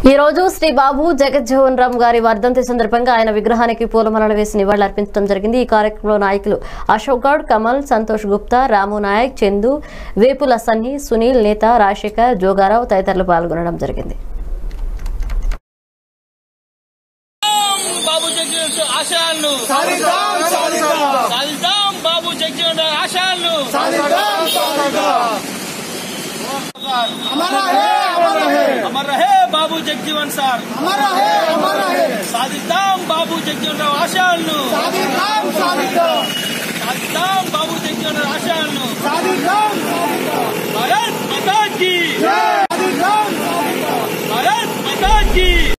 ఈ రోజు శ్రీ బాబు జగజ్జీవన్ రామ్ గారి వర్ధంతి సందర్భంగా ఆయన విగ్రహానికి పూలమాలలు వేసి నివాళులర్పించడం జరిగింది ఈ కార్యక్రమంలో నాయకులు అశోక్ గౌడ్ కమల్ సంతోష్ గుప్తా రాము నాయక్ చందు వేపుల సన్ని సునీల్ నేత రాజశేఖర్ జోగారావు తదితరులు పాల్గొనడం జరిగింది బాబు జగ్జీవన్ ఆశయాలను సాధిద్దాం సాధిద్దాం సాధిద్దాం బాబు జగ్జీవన్ ఆశయాలను సాధిద్దాం సాధిద్దాం అమర హే అమర హే అమర్ రహే బాబు జగ్జీవన్ సార్ అమర హే అమర హే సాధిద్దాం బాబు జగ్జీవన్ రావు ఆశయాలను సాధిద్దాం సాధిద్దాం సాధిద్దాం బాబు జగ్జీవన్ రావు ఆశయాలను సాధిద్దాం సాధిద్దాం భారత్ మాతా కీ జై